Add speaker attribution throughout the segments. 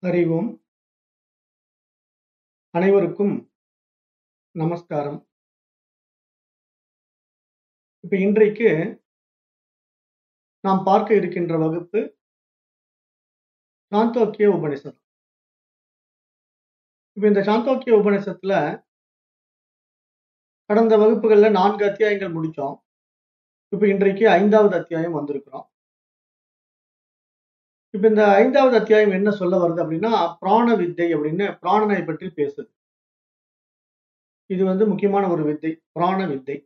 Speaker 1: அறிவோம் அனைவருக்கும் நமஸ்காரம் இப்ப இன்றைக்கு நாம் பார்க்க இருக்கின்ற வகுப்பு சாந்தோக்கிய உபனிஷத் இப்ப இந்த சாந்தோக்கிய உபனிஷத்துல கடந்த வகுப்புகள்ல நான்கு அத்தியாயங்கள் முடிச்சோம் இப்ப இன்றைக்கு ஐந்தாவது அத்தியாயம் வந்திருக்கிறோம் இப்ப இந்த ஐந்தாவது அத்தியாயம் என்ன சொல்ல வருது அப்படின்னா பிராண வித்தை அப்படின்னு பிராணனை பற்றி பேசுது இது வந்து முக்கியமான ஒரு வித்தை பிராண வித்தை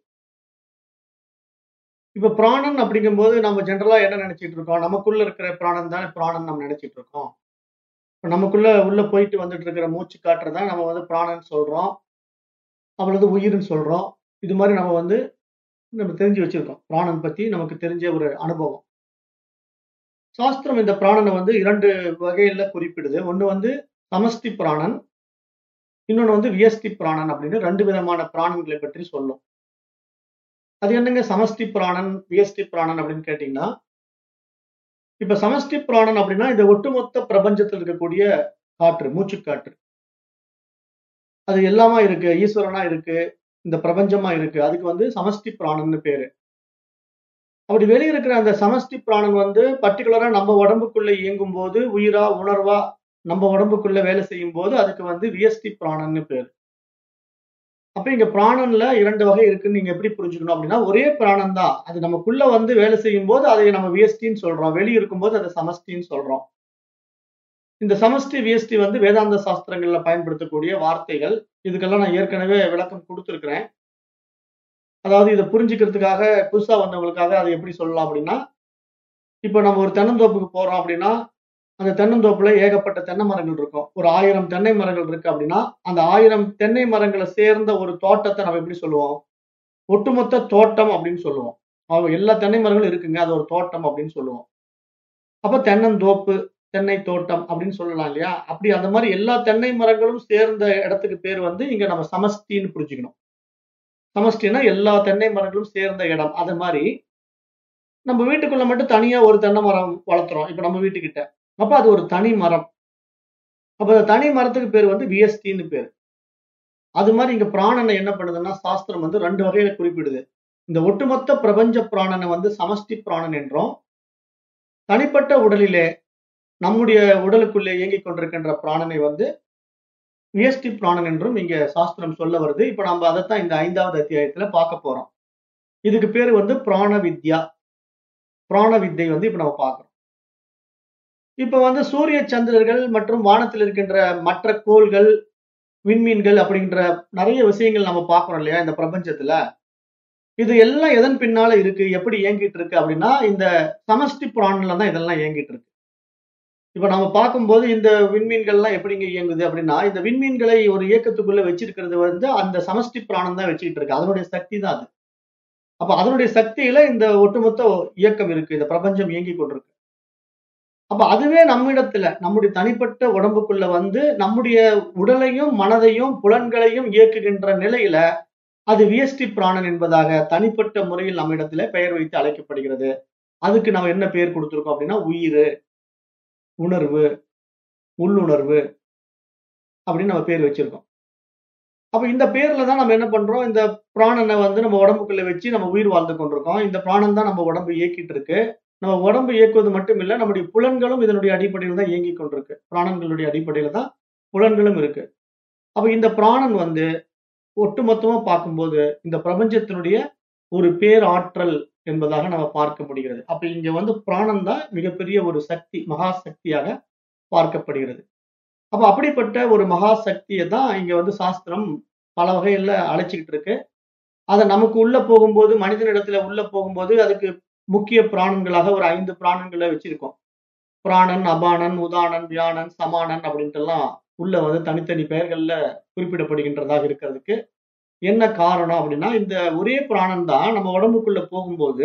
Speaker 1: இப்ப பிராணன் அப்படிங்கும்போது நம்ம ஜென்ரலா என்ன நினைச்சிட்டு இருக்கோம் நமக்குள்ள இருக்கிற பிராணன் தானே பிராணன் நம்ம நினைச்சிட்டு இருக்கோம் இப்ப நமக்குள்ள உள்ள போயிட்டு வந்துட்டு இருக்கிற மூச்சு காற்றுதான் நம்ம வந்து பிராணன் சொல்றோம் அவ்வளவு உயிர்னு சொல்றோம் இது மாதிரி நம்ம வந்து நம்ம தெரிஞ்சு வச்சிருக்கோம் பிராணன் பத்தி நமக்கு தெரிஞ்ச ஒரு அனுபவம் சாஸ்திரம் இந்த பிராணனை வந்து இரண்டு வகையில குறிப்பிடுது ஒண்ணு வந்து சமஸ்தி பிராணன் இன்னொன்னு வந்து வியஸ்தி பிராணன் அப்படின்னு ரெண்டு விதமான பிராணன்களை பற்றி சொல்லும் அது என்னங்க சமஸ்தி பிராணன் வியஸ்தி பிராணன் அப்படின்னு கேட்டீங்கன்னா இப்ப சமஸ்தி பிராணன் அப்படின்னா இந்த ஒட்டுமொத்த பிரபஞ்சத்தில் இருக்கக்கூடிய காற்று மூச்சு காற்று அது எல்லாமா இருக்கு ஈஸ்வரனா இருக்கு இந்த பிரபஞ்சமா இருக்கு அதுக்கு வந்து சமஸ்தி பிராணன்னு பேரு அப்படி வெளியே இருக்கிற அந்த சமஸ்தி பிராணன் வந்து பர்டிகுலரா நம்ம உடம்புக்குள்ள இயங்கும் போது உயிரா உணர்வா நம்ம உடம்புக்குள்ள வேலை செய்யும் போது அதுக்கு வந்து வியஸ்தி பிராணன்னு பேரு அப்ப இங்க பிராணன்ல இரண்டு வகை இருக்குன்னு நீங்க எப்படி புரிஞ்சுக்கணும் அப்படின்னா ஒரே பிராணன் தான் அது நமக்குள்ள வந்து வேலை செய்யும் போது அதை நம்ம வியஸ்டின்னு சொல்றோம் வெளியே இருக்கும்போது அதை சமஸ்டின்னு சொல்றோம் இந்த சமஷ்டி வியஸ்டி வந்து வேதாந்த சாஸ்திரங்கள்ல பயன்படுத்தக்கூடிய வார்த்தைகள் இதுக்கெல்லாம் நான் ஏற்கனவே விளக்கம் கொடுத்துருக்கிறேன் அதாவது இதை புரிஞ்சுக்கிறதுக்காக புதுசா வந்தவங்களுக்காக அதை எப்படி சொல்லலாம் அப்படின்னா இப்போ நம்ம ஒரு தென்னந்தோப்புக்கு போறோம் அப்படின்னா அந்த தென்னந்தோப்புல ஏகப்பட்ட தென்னை மரங்கள் இருக்கும் ஒரு ஆயிரம் தென்னை மரங்கள் இருக்கு அப்படின்னா அந்த ஆயிரம் தென்னை மரங்களை சேர்ந்த ஒரு தோட்டத்தை நம்ம எப்படி சொல்லுவோம் ஒட்டுமொத்த தோட்டம் அப்படின்னு சொல்லுவோம் அவங்க எல்லா தென்னை மரங்களும் இருக்குங்க அது ஒரு தோட்டம் அப்படின்னு சொல்லுவோம் அப்ப தென்னந்தோப்பு தென்னை தோட்டம் அப்படின்னு சொல்லலாம் இல்லையா அப்படி அந்த மாதிரி எல்லா தென்னை மரங்களும் சேர்ந்த இடத்துக்கு பேர் வந்து இங்க நம்ம சமஷ்டின்னு புரிஞ்சுக்கணும் சமஷ்டினா எல்லா தென்னை மரங்களும் சேர்ந்த இடம் அது மாதிரி நம்ம வீட்டுக்குள்ள மட்டும் தனியா ஒரு தென்னை மரம் வளர்த்துறோம் இப்ப நம்ம வீட்டுக்கிட்ட அப்ப அது ஒரு தனி மரம் அப்ப அந்த தனி மரத்துக்கு பேர் வந்து விஎஸ்டின்னு பேர் அது மாதிரி இங்க பிராணனை என்ன பண்ணுதுன்னா சாஸ்திரம் வந்து ரெண்டு வகையில குறிப்பிடுது இந்த ஒட்டுமொத்த பிரபஞ்ச பிராணனை வந்து சமஷ்டி பிராணன் என்றும் தனிப்பட்ட உடலிலே நம்முடைய உடலுக்குள்ளே இயங்கிக் கொண்டிருக்கின்ற பிராணனை வந்து வியஸ்டி பிராணன் என்றும் இங்க சாஸ்திரம் சொல்ல வருது இப்ப நம்ம அதைத்தான் இந்த ஐந்தாவது அத்தியாயத்துல பார்க்க போறோம் இதுக்கு பேரு வந்து பிராண வித்யா பிராண வித்தை வந்து இப்ப நம்ம பார்க்கிறோம் இப்ப வந்து சூரிய சந்திரர்கள் மற்றும் வானத்தில் இருக்கின்ற மற்ற கோள்கள் விண்மீன்கள் அப்படின்ற நிறைய விஷயங்கள் நம்ம பார்க்கிறோம் இல்லையா இந்த பிரபஞ்சத்துல இது எல்லாம் எதன் பின்னால இருக்கு எப்படி இயங்கிட்டு இருக்கு அப்படின்னா இந்த சமஷ்டி பிராணன்ல தான் இதெல்லாம் இயங்கிட்டு இருக்கு இப்ப நம்ம பார்க்கும்போது இந்த விண்மீன்கள்லாம் எப்படிங்க இயங்குது அப்படின்னா இந்த விண்மீன்களை ஒரு இயக்கத்துக்குள்ள வச்சிருக்கிறது வந்து அந்த சமஷ்டி பிராணம் தான் வச்சுக்கிட்டு இருக்கு அதனுடைய சக்தி தான் அது அப்ப அதனுடைய சக்தியில இந்த ஒட்டுமொத்த இயக்கம் இருக்கு இந்த பிரபஞ்சம் இயங்கி கொண்டிருக்கு அப்ப அதுவே நம்மிடத்துல நம்முடைய தனிப்பட்ட உடம்புக்குள்ள வந்து நம்முடைய உடலையும் மனதையும் புலன்களையும் இயக்குகின்ற நிலையில அது விஎஸ்டி பிராணன் என்பதாக தனிப்பட்ட முறையில் நம்மிடத்துல பெயர் வைத்து அழைக்கப்படுகிறது அதுக்கு நம்ம என்ன பெயர் கொடுத்திருக்கோம் அப்படின்னா உயிர் உணர்வு உள்ளுணர்வு அப்படின்னு நம்ம பேர் வச்சிருக்கோம் அப்ப இந்த பேர்ல தான் நம்ம என்ன பண்றோம் இந்த பிராணனை வந்து நம்ம உடம்புக்குள்ள வச்சு நம்ம உயிர் வாழ்ந்து கொண்டிருக்கோம் இந்த பிராணம் தான் நம்ம உடம்பு இயக்கிட்டு இருக்கு நம்ம உடம்பு இயக்குவது மட்டும் இல்ல நம்முடைய புலன்களும் இதனுடைய அடிப்படையில் தான் இயங்கி கொண்டிருக்கு பிராணங்களுடைய அடிப்படையில தான் புலன்களும் இருக்கு அப்ப இந்த பிராணன் வந்து ஒட்டுமொத்தமா பார்க்கும்போது இந்த பிரபஞ்சத்தினுடைய ஒரு பேராற்றல் என்பதாக நம்ம பார்க்க முடிகிறது அப்ப இங்க வந்து பிராணம் தான் மிகப்பெரிய ஒரு சக்தி மகா சக்தியாக பார்க்கப்படுகிறது அப்ப அப்படிப்பட்ட ஒரு மகா சக்தியை தான் இங்க வந்து சாஸ்திரம் பல வகையில அழைச்சிக்கிட்டு இருக்கு அதை நமக்கு உள்ள போகும்போது மனிதனிடத்துல உள்ள போகும்போது அதுக்கு முக்கிய பிராணங்களாக ஒரு ஐந்து பிராணங்களை வச்சிருக்கோம் பிராணன் அபானன் உதானன் வியானன் சமானன் அப்படின்ட்டு எல்லாம் உள்ள வந்து தனித்தனி பெயர்கள்ல குறிப்பிடப்படுகின்றதாக இருக்கிறதுக்கு என்ன காரணம் அப்படின்னா இந்த ஒரே பிராணம் தான் நம்ம உடம்புக்குள்ள போகும்போது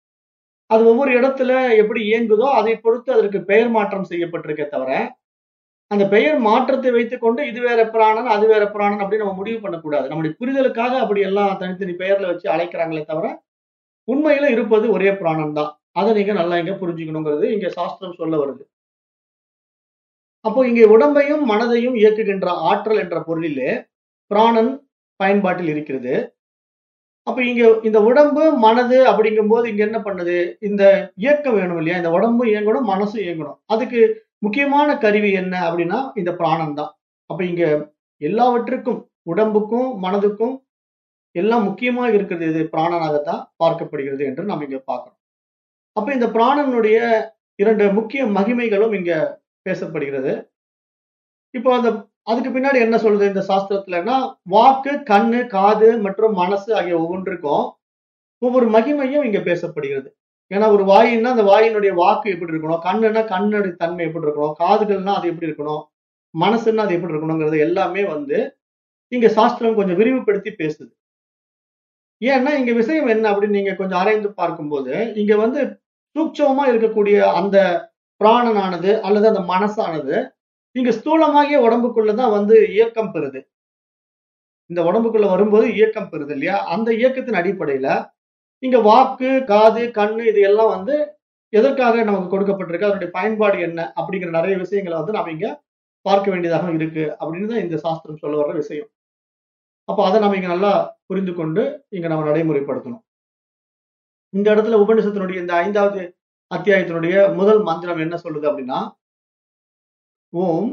Speaker 1: அது ஒவ்வொரு இடத்துல எப்படி இயங்குதோ அதை பொறுத்து அதற்கு பெயர் மாற்றம் செய்யப்பட்டிருக்கே தவிர அந்த பெயர் மாற்றத்தை வைத்துக்கொண்டு இது வேற பிராணன் அது வேற பிராணன் அப்படின்னு நம்ம முடிவு பண்ணக்கூடாது நம்முடைய புரிதலுக்காக அப்படி எல்லாம் தனித்தனி பெயர்ல வச்சு அழைக்கிறாங்களே தவிர உண்மையில இருப்பது ஒரே பிராணன் தான் அதை நீங்க நல்லா இங்க புரிஞ்சுக்கணுங்கிறது இங்க சாஸ்திரம் சொல்ல வருது அப்போ இங்கே உடம்பையும் மனதையும் இயக்குகின்ற ஆற்றல் என்ற பொருளிலே பிராணன் பயன்பாட்டில் இருக்கிறது அப்ப இங்க இந்த உடம்பு மனது அப்படிங்கும்போது இங்க என்ன பண்ணுது இந்த இயக்கம் வேணும் இல்லையா இந்த உடம்பு இயங்கணும் மனசும் இயங்கணும் அதுக்கு முக்கியமான கருவி என்ன அப்படின்னா இந்த பிராணன் தான் அப்ப இங்க எல்லாவற்றுக்கும் உடம்புக்கும் மனதுக்கும் எல்லாம் முக்கியமா இருக்கிறது இது பிராணனாகத்தான் பார்க்கப்படுகிறது என்று நாம் இங்க பார்க்கிறோம் அப்ப இந்த பிராணனுடைய இரண்டு முக்கிய மகிமைகளும் இங்க பேசப்படுகிறது இப்போ அந்த அதுக்கு பின்னாடி என்ன சொல்றது இந்த சாஸ்திரத்துலன்னா வாக்கு கண்ணு காது மற்றும் மனசு ஆகிய ஒவ்வொன்றுக்கும் ஒவ்வொரு மகிமையும் இங்க பேசப்படுகிறது ஏன்னா ஒரு வாயின்னா அந்த வாயினுடைய வாக்கு எப்படி இருக்கணும் கண்ணுன்னா கண்ணுடைய தன்மை எப்படி இருக்கணும் காதுகள்னா அது எப்படி இருக்கணும் மனசுன்னா அது எப்படி இருக்கணுங்கிறது எல்லாமே வந்து இங்க சாஸ்திரம் கொஞ்சம் விரிவுபடுத்தி பேசுது ஏன்னா இங்க விஷயம் என்ன அப்படின்னு நீங்க கொஞ்சம் ஆராய்ந்து பார்க்கும்போது இங்க வந்து சூட்சமா இருக்கக்கூடிய அந்த பிராணனானது அல்லது அந்த மனசானது இங்க ஸ்தூலமாகிய உடம்புக்குள்ளதான் வந்து இயக்கம் பெறுது இந்த உடம்புக்குள்ள வரும்போது இயக்கம் பெறுது இல்லையா அந்த இயக்கத்தின் அடிப்படையில இங்க வாக்கு காது கண்ணு இது எல்லாம் வந்து எதற்காக நமக்கு கொடுக்கப்பட்டிருக்கு அதனுடைய பயன்பாடு என்ன அப்படிங்கிற நிறைய விஷயங்களை வந்து நாம இங்க பார்க்க வேண்டியதாக இருக்கு அப்படின்னு தான் இந்த சாஸ்திரம் சொல்ல வர்ற விஷயம் அப்போ அதை நம்ம இங்க நல்லா புரிந்து கொண்டு இங்க நம்ம நடைமுறைப்படுத்தணும் இந்த இடத்துல உபனிஷத்தினுடைய இந்த ஐந்தாவது அத்தியாயத்தினுடைய முதல் மந்திரம் என்ன சொல்லுது அப்படின்னா ஓம்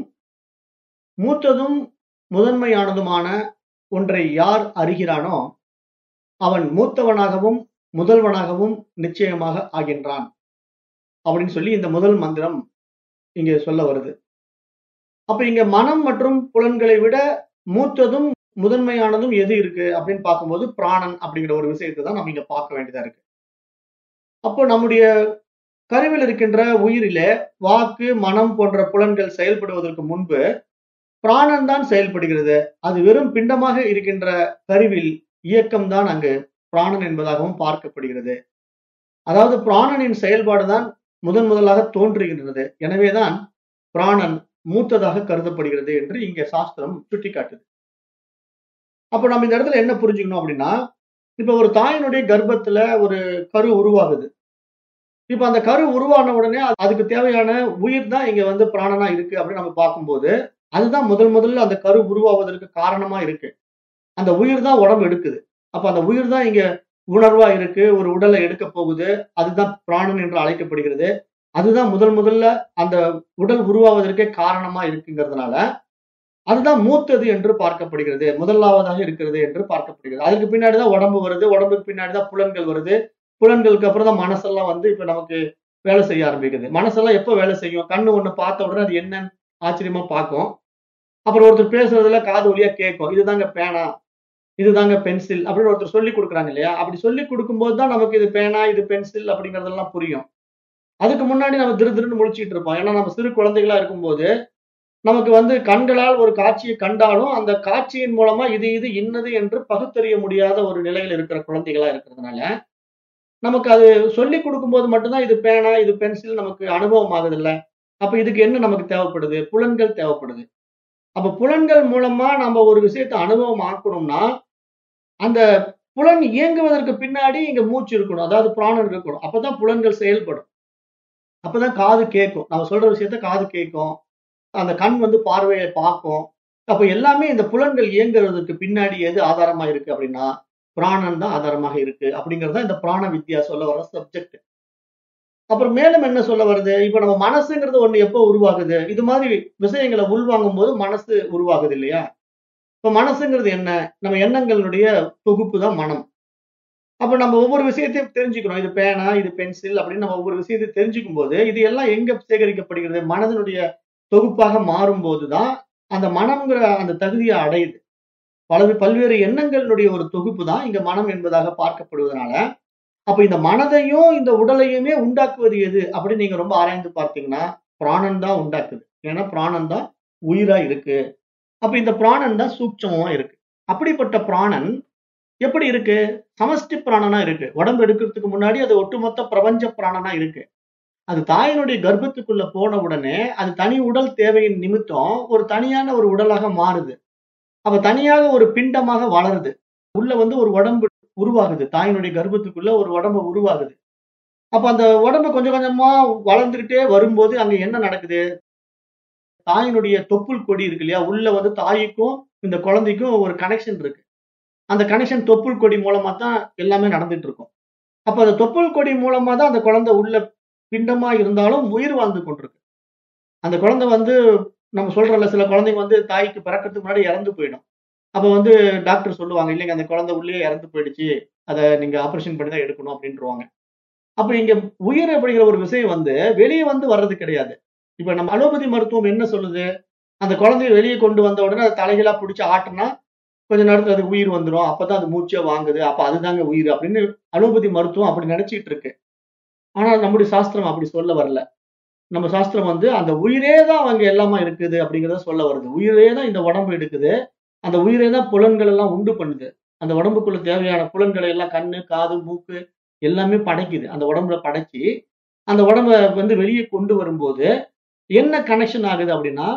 Speaker 1: மூத்ததும் முதன்மையானதுமான ஒன்றை யார் அறிகிறானோ அவன் மூத்தவனாகவும் முதல்வனாகவும் நிச்சயமாக ஆகின்றான் அப்படின்னு சொல்லி இந்த முதல் மந்திரம் இங்க சொல்ல வருது அப்ப இங்க மனம் மற்றும் புலன்களை விட மூத்ததும் முதன்மையானதும் எது இருக்கு அப்படின்னு பார்க்கும்போது பிராணன் அப்படிங்கிற ஒரு விஷயத்தை தான் நம்ம இங்க பார்க்க வேண்டியதா இருக்கு அப்போ நம்முடைய கருவில் இருக்கின்ற உயிரிலே வாக்கு மனம் போன்ற புலன்கள் செயல்படுவதற்கு முன்பு பிராணன் தான் செயல்படுகிறது அது வெறும் பிண்டமாக இருக்கின்ற கருவில் இயக்கம் தான் அங்கு பிராணன் என்பதாகவும் பார்க்கப்படுகிறது அதாவது பிராணனின் செயல்பாடு தான் முதன் முதலாக தோன்றுகின்றது எனவேதான் பிராணன் மூத்ததாக கருதப்படுகிறது என்று இங்க சாஸ்திரம் சுட்டிக்காட்டுது அப்ப நம்ம இந்த இடத்துல என்ன புரிஞ்சுக்கணும் அப்படின்னா இப்ப ஒரு தாயினுடைய கர்ப்பத்துல ஒரு கரு உருவாகுது இப்ப அந்த கரு உருவான உடனே அது- அதுக்கு தேவையான உயிர் தான் இங்க வந்து பிராணனா இருக்கு அப்படின்னு நம்ம பார்க்கும்போது அதுதான் முதல் முதல்ல அந்த கரு உருவாவதற்கு காரணமா இருக்கு அந்த உயிர் தான் உடம்பு எடுக்குது அப்ப அந்த உயிர் தான் இங்க உணர்வா இருக்கு ஒரு உடலை எடுக்க போகுது அதுதான் பிராணன் என்று அழைக்கப்படுகிறது அதுதான் முதல் முதல்ல அந்த உடல் உருவாவதற்கே காரணமா இருக்குங்கிறதுனால அதுதான் மூத்தது என்று பார்க்கப்படுகிறது முதலாவதாக இருக்கிறது என்று பார்க்கப்படுகிறது அதுக்கு பின்னாடிதான் உடம்பு வருது உடம்புக்கு பின்னாடிதான் புலன்கள் வருது புலன்களுக்கு அப்புறம் தான் மனசெல்லாம் வந்து இப்ப நமக்கு வேலை செய்ய ஆரம்பிக்குது மனசெல்லாம் எப்ப வேலை செய்யும் கண்ணு ஒண்ணு பார்த்த உடனே அது என்னன்னு ஆச்சரியமா பார்க்கும் அப்புறம் ஒருத்தர் பேசுறதுல காது வழியா கேட்கும் இதுதாங்க பேனா இதுதாங்க பென்சில் அப்படின்னு ஒருத்தர் சொல்லி கொடுக்குறாங்க இல்லையா அப்படி சொல்லி கொடுக்கும்போது தான் நமக்கு இது பேனா இது பென்சில் அப்படிங்கறதெல்லாம் புரியும் அதுக்கு முன்னாடி நம்ம திரு திருன்னு முழிச்சிட்டு இருப்போம் ஏன்னா நம்ம சிறு குழந்தைகளா இருக்கும்போது நமக்கு வந்து கண்களால் ஒரு காட்சியை கண்டாலும் அந்த காட்சியின் மூலமா இது இது இன்னது என்று பகுத்தறிய முடியாத ஒரு நிலையில் இருக்கிற குழந்தைகளா இருக்கிறதுனால நமக்கு அது சொல்லி கொடுக்கும்போது மட்டும்தான் இது பேனா இது பென்சில் நமக்கு அனுபவம் ஆகுது இல்ல அப்ப இதுக்கு என்ன நமக்கு தேவைப்படுது புலன்கள் தேவைப்படுது அப்ப புலன்கள் மூலமா நம்ம ஒரு விஷயத்தை அனுபவம் ஆக்கணும்னா அந்த புலன் இயங்குவதற்கு பின்னாடி இங்க மூச்சு இருக்கணும் அதாவது பிராணன் இருக்கணும் அப்பதான் புலன்கள் செயல்படும் அப்பதான் காது கேட்கும் நம்ம சொல்ற விஷயத்த காது கேட்கும் அந்த கண் வந்து பார்வையை பார்க்கும் அப்ப எல்லாமே இந்த புலன்கள் இயங்குறதுக்கு பின்னாடி எது ஆதாரமா இருக்கு அப்படின்னா பிராணன் தான் ஆதாரமாக இருக்கு அப்படிங்கறது இந்த பிராண வித்யா சொல்ல வர சப்ஜெக்ட் அப்புறம் மேலும் என்ன சொல்ல வருது இப்ப நம்ம மனசுங்கிறது ஒண்ணு எப்போ உருவாகுது இது மாதிரி விஷயங்களை உள்வாங்கும் போது மனசு உருவாகுது இல்லையா இப்ப மனசுங்கிறது என்ன நம்ம எண்ணங்களுடைய தொகுப்பு தான் மனம் அப்ப நம்ம ஒவ்வொரு விஷயத்தையும் தெரிஞ்சுக்கிறோம் இது பேனா இது பென்சில் அப்படின்னு நம்ம ஒவ்வொரு விஷயத்தையும் தெரிஞ்சுக்கும் போது இது எல்லாம் எங்க சேகரிக்கப்படுகிறது மனதினுடைய தொகுப்பாக மாறும் போதுதான் அந்த மனம்ங்கிற அந்த தகுதியை அடையுது பல பல்வேறு எண்ணங்களுடைய ஒரு தொகுப்பு தான் இங்க மனம் என்பதாக பார்க்கப்படுவதனால அப்ப இந்த மனதையும் இந்த உடலையுமே உண்டாக்குவது எது அப்படின்னு நீங்க ரொம்ப ஆராய்ந்து பார்த்தீங்கன்னா பிராணன் தான் உண்டாக்குது ஏன்னா பிராணன் தான் உயிரா இருக்கு அப்ப இந்த பிராணன் தான் சூட்சமா இருக்கு அப்படிப்பட்ட பிராணன் எப்படி இருக்கு சமஷ்டி பிராணனா இருக்கு உடம்பு எடுக்கிறதுக்கு முன்னாடி அது ஒட்டுமொத்த பிரபஞ்ச பிராணனா இருக்கு அது தாயினுடைய கர்ப்பத்துக்குள்ள போன உடனே அது தனி உடல் தேவையின் நிமித்தம் ஒரு தனியான ஒரு உடலாக மாறுது அப்ப தனியாக ஒரு பிண்டமாக வளருது உள்ள வந்து ஒரு உடம்பு உருவாகுது தாயினுடைய கர்ப்பத்துக்குள்ள ஒரு உடம்பு உருவாகுது அப்ப அந்த உடம்பு கொஞ்சம் கொஞ்சமா வளர்ந்துகிட்டே வரும்போது அங்க என்ன நடக்குது தாயினுடைய தொப்புள் கொடி இருக்கு இல்லையா உள்ள வந்து தாய்க்கும் இந்த குழந்தைக்கும் ஒரு கனெக்ஷன் இருக்கு அந்த கனெக்ஷன் தொப்புள் கொடி மூலமா தான் எல்லாமே நடந்துட்டு இருக்கும் அப்ப அந்த தொப்புள் கொடி மூலமா தான் அந்த குழந்தை உள்ள பிண்டமா இருந்தாலும் உயிர் வாழ்ந்து கொண்டிருக்கு அந்த குழந்தை வந்து நம்ம சொல்றோம்ல சில குழந்தைங்க வந்து தாய்க்கு பிறக்கிறதுக்கு முன்னாடி இறந்து போயிடும் அப்ப வந்து டாக்டர் சொல்லுவாங்க இல்லைங்க அந்த குழந்தை உள்ளே இறந்து போயிடுச்சு அதை நீங்க ஆபரேஷன் பண்ணி தான் எடுக்கணும் அப்படின்றவாங்க அப்ப இங்க உயிர் அப்படிங்கிற ஒரு விஷயம் வந்து வெளியே வந்து வர்றது கிடையாது இப்ப நம்ம அலோபதி மருத்துவம் என்ன சொல்லுது அந்த குழந்தைய வெளியே கொண்டு வந்த உடனே அதை தலைகளா பிடிச்சி ஆட்டுனா கொஞ்ச நேரத்துல அது உயிர் வந்துடும் அப்பதான் அது மூச்சை வாங்குது அப்ப அதுதாங்க உயிர் அப்படின்னு அலோபதி மருத்துவம் அப்படி நினைச்சிட்டு இருக்கு ஆனா நம்முடைய சாஸ்திரம் அப்படி சொல்ல வரல நம்ம சாஸ்திரம் வந்து அந்த உயிரே தான் அங்க எல்லாமா இருக்குது அப்படிங்கறத சொல்ல வருது உயிரே தான் இந்த உடம்பு எடுக்குது அந்த உயிரே தான் புலன்கள் எல்லாம் உண்டு பண்ணுது அந்த உடம்புக்குள்ள தேவையான புலன்களை எல்லாம் கண்ணு காது மூக்கு எல்லாமே படைக்குது அந்த உடம்புல படைச்சு அந்த உடம்ப வந்து வெளியே கொண்டு வரும்போது என்ன கனெக்ஷன் ஆகுது அப்படின்னா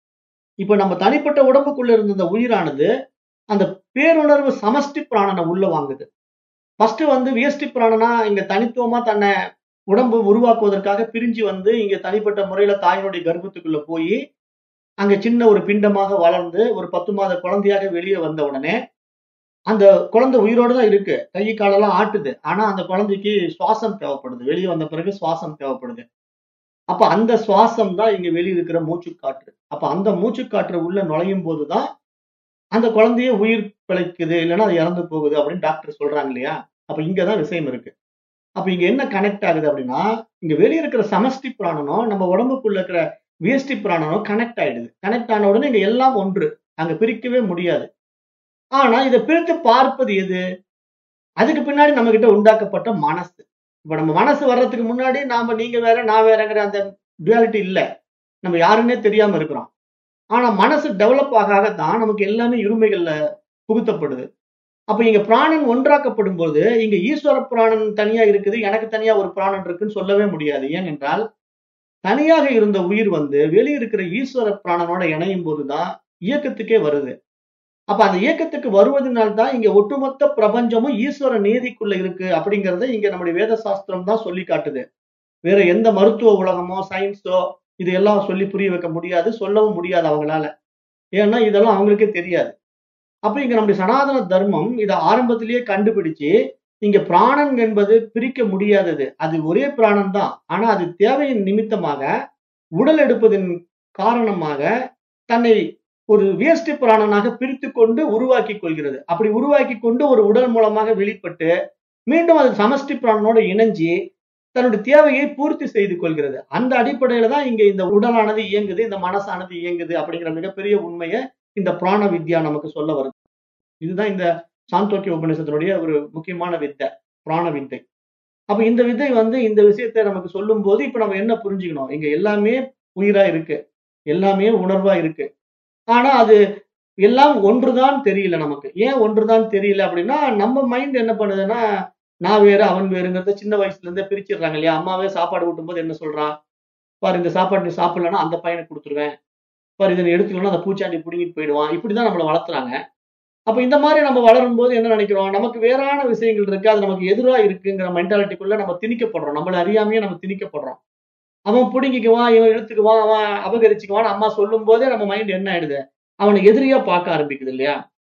Speaker 1: இப்ப நம்ம தனிப்பட்ட உடம்புக்குள்ள இருந்த இந்த உயிரானது அந்த பேருணர்வு சமஷ்டி பிராணனை உள்ள வாங்குது ஃபர்ஸ்ட் வந்து வியஷ்டி பிராணனா இங்க தனித்துவமா தன்னை உடம்பு உருவாக்குவதற்காக பிரிஞ்சு வந்து இங்க தனிப்பட்ட முறையில தாயினுடைய கர்ப்பத்துக்குள்ள போய் அங்க சின்ன ஒரு பிண்டமாக வளர்ந்து ஒரு பத்து மாத குழந்தையாக வெளியே வந்த உடனே அந்த குழந்தை உயிரோடு தான் இருக்கு கை காலெல்லாம் ஆட்டுது ஆனா அந்த குழந்தைக்கு சுவாசம் தேவைப்படுது வெளியே வந்த பிறகு சுவாசம் தேவைப்படுது அப்ப அந்த சுவாசம் தான் இங்க வெளியே இருக்கிற மூச்சுக்காற்று அப்ப அந்த மூச்சுக்காற்று உள்ள நுழையும் போதுதான் அந்த குழந்தைய உயிர் பிழைக்குது இல்லைன்னா அது இறந்து போகுது அப்படின்னு டாக்டர் சொல்றாங்க இல்லையா அப்ப இங்கதான் விஷயம் இருக்கு அப்ப இங்க என்ன கனெக்ட் ஆகுது அப்படின்னா இங்க வெளியே இருக்கிற சமஷ்டி பிராணனும் நம்ம உடம்புக்குள்ள இருக்கிற வியஷ்டி பிராணனும் கனெக்ட் ஆயிடுது கனெக்ட் ஆன உடனே இங்க எல்லாம் ஒன்று அங்க பிரிக்கவே முடியாது ஆனா இதை பிரித்து பார்ப்பது எது அதுக்கு பின்னாடி நம்ம கிட்ட உண்டாக்கப்பட்ட மனசு இப்ப நம்ம மனசு வர்றதுக்கு முன்னாடி நாம நீங்க வேற நான் வேறங்கிற அந்த டுவாலிட்டி இல்ல நம்ம யாருன்னே தெரியாம இருக்கிறோம் ஆனா மனசு டெவலப் ஆக ஆக தான் நமக்கு எல்லாமே இருமைகள்ல புகுத்தப்படுது அப்ப இங்க பிராணன் ஒன்றாக்கப்படும் போது இங்க ஈஸ்வர பிராணன் தனியா இருக்குது எனக்கு தனியா ஒரு பிராணன் இருக்குன்னு சொல்லவே முடியாது ஏனென்றால் தனியாக இருந்த உயிர் வந்து வெளியே இருக்கிற ஈஸ்வர பிராணனோட இணையும் போதுதான் இயக்கத்துக்கே வருது அப்ப அந்த இயக்கத்துக்கு வருவதனால் தான் இங்க ஒட்டுமொத்த பிரபஞ்சமும் ஈஸ்வர நீதிக்குள்ள இருக்கு அப்படிங்கறத இங்க நம்முடைய வேத சாஸ்திரம் தான் சொல்லி காட்டுது வேற எந்த மருத்துவ உலகமோ சயின்ஸோ இது எல்லாம் சொல்லி புரிய வைக்க முடியாது சொல்லவும் முடியாது அவங்களால ஏன்னா இதெல்லாம் அவங்களுக்கே தெரியாது அப்ப இங்க நம்முடைய சனாதன தர்மம் இதை ஆரம்பத்திலேயே கண்டுபிடிச்சு இங்க பிராணன் என்பது பிரிக்க முடியாதது அது ஒரே பிராணன் தான் ஆனா அது தேவையின் நிமித்தமாக உடல் எடுப்பதன் காரணமாக தன்னை ஒரு வேஷ்டி பிராணனாக பிரித்து கொண்டு உருவாக்கி கொள்கிறது அப்படி உருவாக்கி கொண்டு ஒரு உடல் மூலமாக வெளிப்பட்டு மீண்டும் அது சமஷ்டி பிராணனோட இணைஞ்சு தன்னுடைய தேவையை பூர்த்தி செய்து கொள்கிறது அந்த அடிப்படையில தான் இங்க இந்த உடலானது இயங்குது இந்த மனசானது இயங்குது அப்படிங்கிற மிகப்பெரிய உண்மையை இந்த பிராண வித்யா நமக்கு சொல்ல வருது இதுதான் இந்த சாந்தோக்கிய உபநிஷத்தினுடைய ஒரு முக்கியமான வித்தை பிராண வித்தை அப்ப இந்த வித்தை வந்து இந்த விஷயத்தை நமக்கு சொல்லும் போது இப்ப நம்ம என்ன புரிஞ்சுக்கணும் இங்க எல்லாமே உயிரா இருக்கு எல்லாமே உணர்வா இருக்கு ஆனா அது எல்லாம் ஒன்றுதான் தெரியல நமக்கு ஏன் ஒன்றுதான் தெரியல அப்படின்னா நம்ம மைண்ட் என்ன பண்ணுதுன்னா நான் வேறு அவன் வேறுங்கிறத சின்ன வயசுல இருந்தே பிரிச்சிடுறாங்க இல்லையா அம்மாவே சாப்பாடு ஊட்டும் போது என்ன சொல்றா பாரு இந்த சாப்பாடு நீ சாப்பிடலன்னா அந்த பையனை கொடுத்துருவேன் பாரு இதை நீ எடுத்துக்கலன்னா அந்த பூச்சாண்டி பிடிங்கிட்டு போயிடுவான் இப்படிதான் நம்மளை வளர்த்துறாங்க அப்ப இந்த மாதிரி நம்ம வளரும் போது என்ன நினைக்கிறோம் நமக்கு வேறான விஷயங்கள் இருக்கு அது நமக்கு எதிரா இருக்குங்கிற மென்டாலிட்டிக்குள்ள நம்ம திணிக்கப்படுறோம் நம்மள அறியாமையே நம்ம திணிக்கப்படுறோம் அவன் பிடுங்கிக்குவான் இவன் எடுத்துக்குவான் அவன் அபகரிச்சுக்குவான் அம்மா சொல்லும் போதே நம்ம மைண்ட் என்ன ஆயிடுது அவனை எதிரியா பார்க்க ஆரம்பிக்குது இல்லையா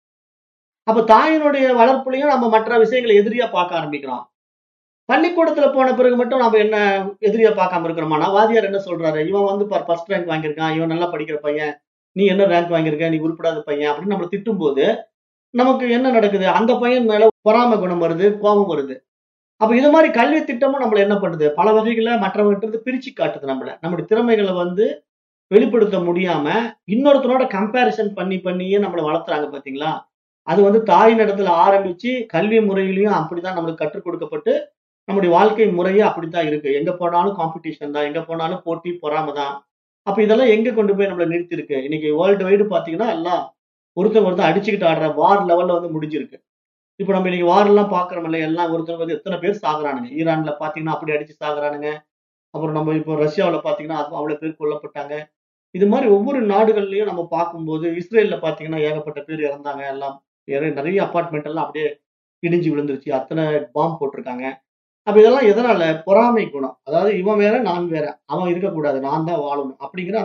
Speaker 1: அப்ப தாயினுடைய வளர்ப்புலையும் நம்ம மற்ற விஷயங்களை எதிரியா பார்க்க ஆரம்பிக்கிறோம் பள்ளிக்கூடத்துல போன பிறகு மட்டும் நம்ம என்ன எதிரியா பார்க்காம இருக்கிறோமானா வாதியார் என்ன சொல்றாரு இவன் வந்து ஃபர்ஸ்ட் ரேங்க் வாங்கியிருக்கான் இவன் நல்லா படிக்கிற பையன் நீ என்ன ரேங்க் வாங்கியிருக்க நீ உருப்படாத பையன் அப்படின்னு நம்மளை திட்டும் போது நமக்கு என்ன நடக்குது அந்த பையன் மேல பொறாம குணம் வருது கோபம் வருது அப்ப இது மாதிரி கல்வி திட்டமும் நம்மள என்ன பண்ணுது பல வகைகளை மற்றவங்கிட்ட பிரிச்சு காட்டுது நம்மள நம்முடைய திறமைகளை வந்து வெளிப்படுத்த முடியாம இன்னொருத்தரோட கம்பேரிசன் பண்ணி பண்ணியே நம்மளை வளர்த்துறாங்க பாத்தீங்களா அது வந்து தாயின் இடத்துல ஆரம்பிச்சு கல்வி முறையிலையும் அப்படிதான் நம்மளுக்கு கற்றுக் கொடுக்கப்பட்டு நம்முடைய வாழ்க்கை முறையே அப்படித்தான் இருக்கு எங்க போனாலும் காம்படிஷன் தான் எங்க போனாலும் போட்டி பொறாம தான் அப்ப இதெல்லாம் எங்க கொண்டு போய் நம்மள நிறுத்தி இருக்கு இன்னைக்கு வேர்ல்டு வைடு பாத்தீங்கன்னா எல்லாம் ஒருத்தர் ஒருத்தர் அடிச்சுக்கிட்டு ஆடுற வார் லெவல்ல வந்து முடிஞ்சிருக்கு இப்ப நம்ம இன்னைக்கு வார் எல்லாம் பாக்குறோம்ல எல்லாம் ஒருத்தர் வந்து எத்தனை பேர் சாகுறானுங்க ஈரான்ல பாத்தீங்கன்னா அப்படி அடிச்சு சாகுறானுங்க அப்புறம் நம்ம இப்போ ரஷ்யாவுல பாத்தீங்கன்னா அது அவ்வளவு பேர் கொல்லப்பட்டாங்க இது மாதிரி ஒவ்வொரு நாடுகள்லயும் நம்ம பார்க்கும்போது இஸ்ரேல்ல பாத்தீங்கன்னா ஏகப்பட்ட பேர் இறந்தாங்க எல்லாம் நிறைய- நிறைய அபார்ட்மெண்ட் எல்லாம் அப்படியே இடிஞ்சு விழுந்துருச்சு அத்தனை பாம்பு போட்டிருக்காங்க அப்ப இதெல்லாம் எதனால பொறாமை குணம் அதாவது இவன் வேற நான் வேற அவன் இருக்கக்கூடாது நான் தான் வாழணும் அப்படிங்கிற அந்த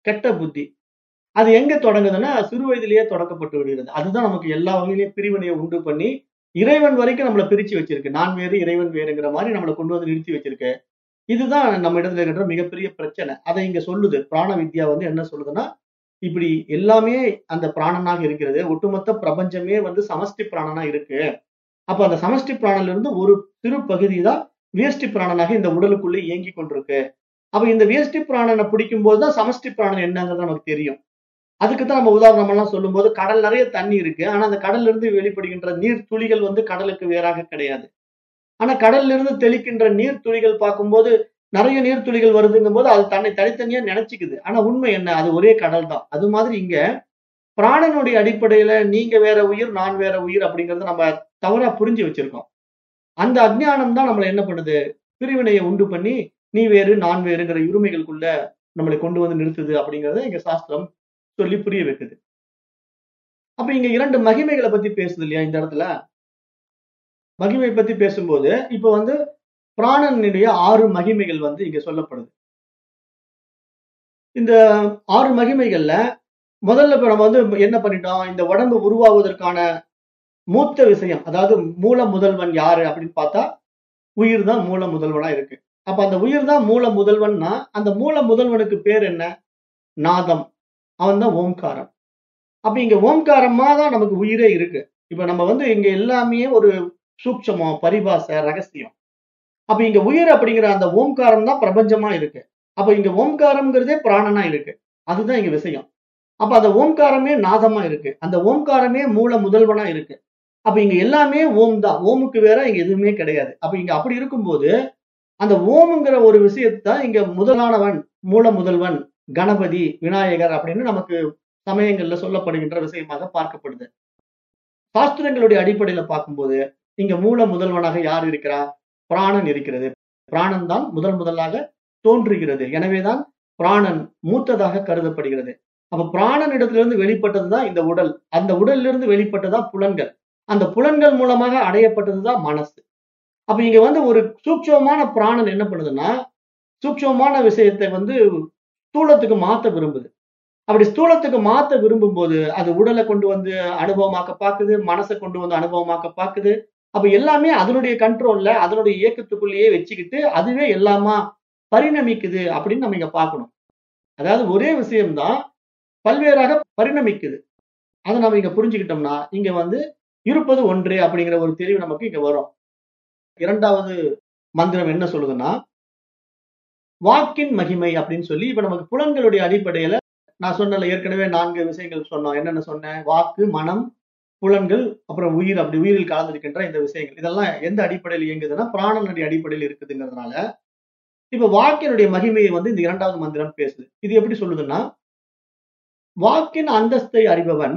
Speaker 1: கெட்ட புத்தி அது எங்க தொடங்குதுன்னா சிறு வயதிலேயே தொடக்கப்பட்டு விடுகிறது அதுதான் நமக்கு எல்லா வகையிலையும் பிரிவினையை உண்டு பண்ணி இறைவன் வரைக்கும் நம்மளை பிரிச்சு வச்சிருக்கு நான் வேறு இறைவன் வேறுங்கிற மாதிரி நம்மளை கொண்டு வந்து நிறுத்தி வச்சிருக்கு இதுதான் நம்ம இடத்துல இருக்கிற மிகப்பெரிய பிரச்சனை அதை இங்க சொல்லுது பிராண வித்யா வந்து என்ன சொல்லுதுன்னா இப்படி எல்லாமே அந்த பிராணனாக இருக்கிறது ஒட்டுமொத்த பிரபஞ்சமே வந்து சமஷ்டி பிராணனா இருக்கு அப்ப அந்த சமஷ்டி பிராணன்ல இருந்து ஒரு சிறு பகுதி தான் வியஷ்டி பிராணனாக இந்த உடலுக்குள்ளே இயங்கி கொண்டிருக்கு அப்ப இந்த வியஷ்டி பிராணனை பிடிக்கும் போதுதான் சமஷ்டி பிராணன் என்னங்கிறது நமக்கு தெரியும் அதுக்கு தான் நம்ம உதாரணம் எல்லாம் சொல்லும்போது கடல் நிறைய தண்ணி இருக்கு ஆனா அந்த கடல்ல இருந்து வெளிப்படுகின்ற நீர் துளிகள் வந்து கடலுக்கு வேறாக கிடையாது ஆனா கடல்ல இருந்து தெளிக்கின்ற நீர் துளிகள் பார்க்கும்போது நிறைய நீர் துளிகள் வருதுங்கும் போது அது தன்னை தனித்தனியா நினைச்சுக்குது ஆனா உண்மை என்ன அது ஒரே கடல் தான் அது மாதிரி இங்க பிராணனுடைய அடிப்படையில நீங்க வேற உயிர் நான் வேற உயிர் அப்படிங்கறத நம்ம தவறா புரிஞ்சு வச்சிருக்கோம் அந்த அஜ்ஞானம் தான் நம்மளை என்ன பண்ணுது பிரிவினையை உண்டு பண்ணி நீ வேறு நான் வேறுங்கிற உரிமைகளுக்குள்ள நம்மளை கொண்டு வந்து நிறுத்துது அப்படிங்கறத இங்க சாஸ்திரம் சொல்லி புரிய வைக்குது அப்ப இங்க இரண்டு மகிமைகளை பத்தி பேசுது இல்லையா இந்த இடத்துல மகிமை பத்தி பேசும்போது இப்ப வந்து பிராணனுடைய ஆறு மகிமைகள் வந்து இங்க சொல்லப்படுது இந்த ஆறு மகிமைகள்ல முதல்ல இப்ப நம்ம வந்து என்ன பண்ணிட்டோம் இந்த உடம்பு உருவாவதற்கான மூத்த விஷயம் அதாவது மூல முதல்வன் யாரு அப்படின்னு பார்த்தா உயிர் தான் மூல முதல்வனா இருக்கு அப்ப அந்த உயிர் தான் மூல முதல்வன்னா அந்த மூல முதல்வனுக்கு பேர் என்ன நாதம் அவன் தான் ஓம்காரம் அப்ப இங்க ஓம்காரமா தான் நமக்கு உயிரே இருக்கு இப்ப நம்ம வந்து இங்க எல்லாமே ஒரு சூட்சமம் பரிபாச ரகசியம் அப்ப இங்க உயிர் அப்படிங்கிற அந்த ஓம்காரம் தான் பிரபஞ்சமா இருக்கு அப்ப இங்க ஓம்காரம்ங்கிறதே பிராணனா இருக்கு அதுதான் இங்க விஷயம் அப்ப அந்த ஓம்காரமே நாதமா இருக்கு அந்த ஓம்காரமே மூல முதல்வனா இருக்கு அப்ப இங்க எல்லாமே ஓம் தான் ஓமுக்கு வேற இங்க எதுவுமே கிடையாது அப்ப இங்க அப்படி இருக்கும்போது அந்த ஓமுங்கிற ஒரு விஷயத்தான் இங்க முதலானவன் மூல முதல்வன் கணபதி விநாயகர் அப்படின்னு நமக்கு சமயங்கள்ல சொல்லப்படுகின்ற விஷயமாக பார்க்கப்படுது சாஸ்திரங்களுடைய அடிப்படையில பார்க்கும்போது இங்க மூல முதல்வனாக யார் இருக்கிறா பிராணன் இருக்கிறது பிராணன் தான் முதல் முதலாக தோன்றுகிறது எனவேதான் பிராணன் மூத்ததாக கருதப்படுகிறது அப்ப பிராணன் இடத்திலிருந்து வெளிப்பட்டதுதான் இந்த உடல் அந்த உடல்ல இருந்து வெளிப்பட்டதுதான் புலன்கள் அந்த புலன்கள் மூலமாக அடையப்பட்டதுதான் மனசு அப்ப இங்க வந்து ஒரு சூட்சமான பிராணன் என்ன பண்ணுதுன்னா சூட்சமான விஷயத்தை வந்து ஸ்தூலத்துக்கு மாத்த விரும்புது அப்படி ஸ்தூலத்துக்கு மாத்த விரும்பும் போது அது உடலை கொண்டு வந்து அனுபவமாக்க பாக்குது மனசை கொண்டு வந்து அனுபவமாக்க பாக்குது அப்ப எல்லாமே அதனுடைய கண்ட்ரோல்ல அதனுடைய இயக்கத்துக்குள்ளேயே வச்சுக்கிட்டு அதுவே எல்லாமா பரிணமிக்குது அப்படின்னு நம்ம இங்க பார்க்கணும் அதாவது ஒரே விஷயம்தான் பல்வேறாக பரிணமிக்குது அதை நம்ம இங்க புரிஞ்சுக்கிட்டோம்னா இங்க வந்து இருப்பது ஒன்றே அப்படிங்கிற ஒரு தெளிவு நமக்கு இங்க வரும் இரண்டாவது மந்திரம் என்ன சொல்லுதுன்னா வாக்கின் மகிமை அப்படின்னு சொல்லி இப்ப நமக்கு புலன்களுடைய அடிப்படையில நான் சொன்னல ஏற்கனவே நான்கு விஷயங்கள் சொன்னோம் என்னென்ன சொன்னேன் வாக்கு மனம் புலன்கள் அப்புறம் உயிர் அப்படி உயிரில் கலந்திருக்கின்ற இந்த விஷயங்கள் இதெல்லாம் எந்த அடிப்படையில் இயங்குதுன்னா பிராணனுடைய அடிப்படையில் இருக்குதுங்கிறதுனால இப்ப வாக்கினுடைய மகிமையை வந்து இந்த இரண்டாவது மந்திரம் பேசுது இது எப்படி சொல்லுதுன்னா வாக்கின் அந்தஸ்தை அறிபவன்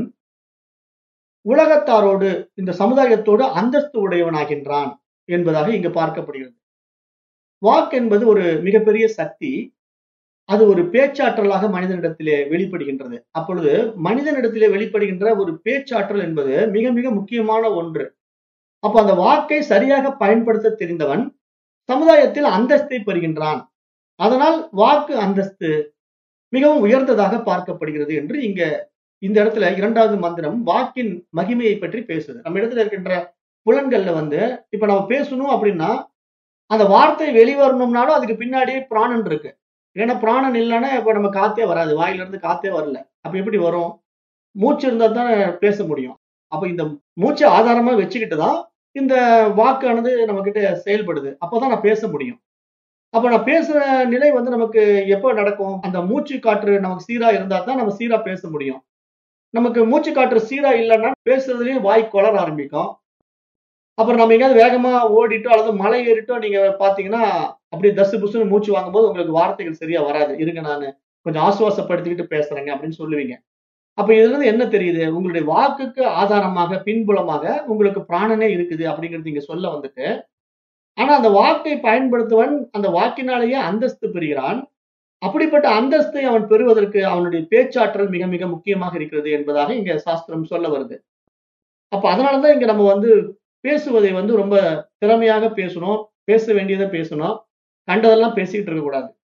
Speaker 1: உலகத்தாரோடு இந்த சமுதாயத்தோடு அந்தஸ்து உடையவனாகின்றான் என்பதாக இங்கு பார்க்கப்படுகிறது வாக்கு என்பது ஒரு மிகப்பெரிய சக்தி அது ஒரு பேச்சாற்றலாக மனிதனிடத்திலே வெளிப்படுகின்றது அப்பொழுது மனிதனிடத்திலே வெளிப்படுகின்ற ஒரு பேச்சாற்றல் என்பது மிக மிக முக்கியமான ஒன்று அப்ப அந்த வாக்கை சரியாக பயன்படுத்த தெரிந்தவன் சமுதாயத்தில் அந்தஸ்தை பெறுகின்றான் அதனால் வாக்கு அந்தஸ்து மிகவும் உயர்ந்ததாக பார்க்கப்படுகிறது என்று இங்க இந்த இடத்துல இரண்டாவது மந்திரம் வாக்கின் மகிமையை பற்றி பேசுது நம்ம இடத்துல இருக்கின்ற புலன்கள்ல வந்து இப்ப நம்ம பேசணும் அப்படின்னா அந்த வார்த்தை வெளிவரணும்னாலும் அதுக்கு பின்னாடியே பிராணன் இருக்கு ஏன்னா பிராணன் இல்லைன்னா இப்ப நம்ம காத்தே வராது வாயில இருந்து காத்தே வரல அப்ப எப்படி வரும் மூச்சு இருந்தா தான் பேச முடியும் அப்ப இந்த மூச்சை ஆதாரமா வச்சுக்கிட்டு தான் இந்த வாக்கானது நம்ம கிட்ட செயல்படுது அப்பதான் நான் பேச முடியும் அப்ப நான் பேசுற நிலை வந்து நமக்கு எப்போ நடக்கும் அந்த மூச்சு காற்று நமக்கு சீரா இருந்தா தான் நம்ம சீரா பேச முடியும் நமக்கு மூச்சு காற்று சீரா இல்லைன்னா பேசுறதுலயும் வாய் கொளர ஆரம்பிக்கும் அப்புறம் நம்ம எங்கேயாவது வேகமா ஓடிட்டோ அல்லது மலை ஏறிட்டோ நீங்க பாத்தீங்கன்னா அப்படியே தசு புசுன்னு மூச்சு வாங்கும்போது உங்களுக்கு வார்த்தைகள் சரியா வராது இருங்க நான் கொஞ்சம் ஆசுவாசப்படுத்திக்கிட்டு பேசுறேங்க அப்படின்னு சொல்லுவீங்க அப்ப இதுல இருந்து என்ன தெரியுது உங்களுடைய வாக்குக்கு ஆதாரமாக பின்புலமாக உங்களுக்கு பிராணனே இருக்குது அப்படிங்கிறது இங்க சொல்ல வந்துட்டு ஆனா அந்த வாக்கை பயன்படுத்துவன் அந்த வாக்கினாலேயே அந்தஸ்து பெறுகிறான் அப்படிப்பட்ட அந்தஸ்தை அவன் பெறுவதற்கு அவனுடைய பேச்சாற்றல் மிக மிக முக்கியமாக இருக்கிறது என்பதாக இங்க சாஸ்திரம் சொல்ல வருது அப்ப அதனாலதான் இங்க நம்ம வந்து பேசுவதை வந்து ரொம்ப திறமையாக பேசணும் பேச வேண்டியதை பேசணும் கண்டதெல்லாம் பேசிக்கிட்டு இருக்க கூடாது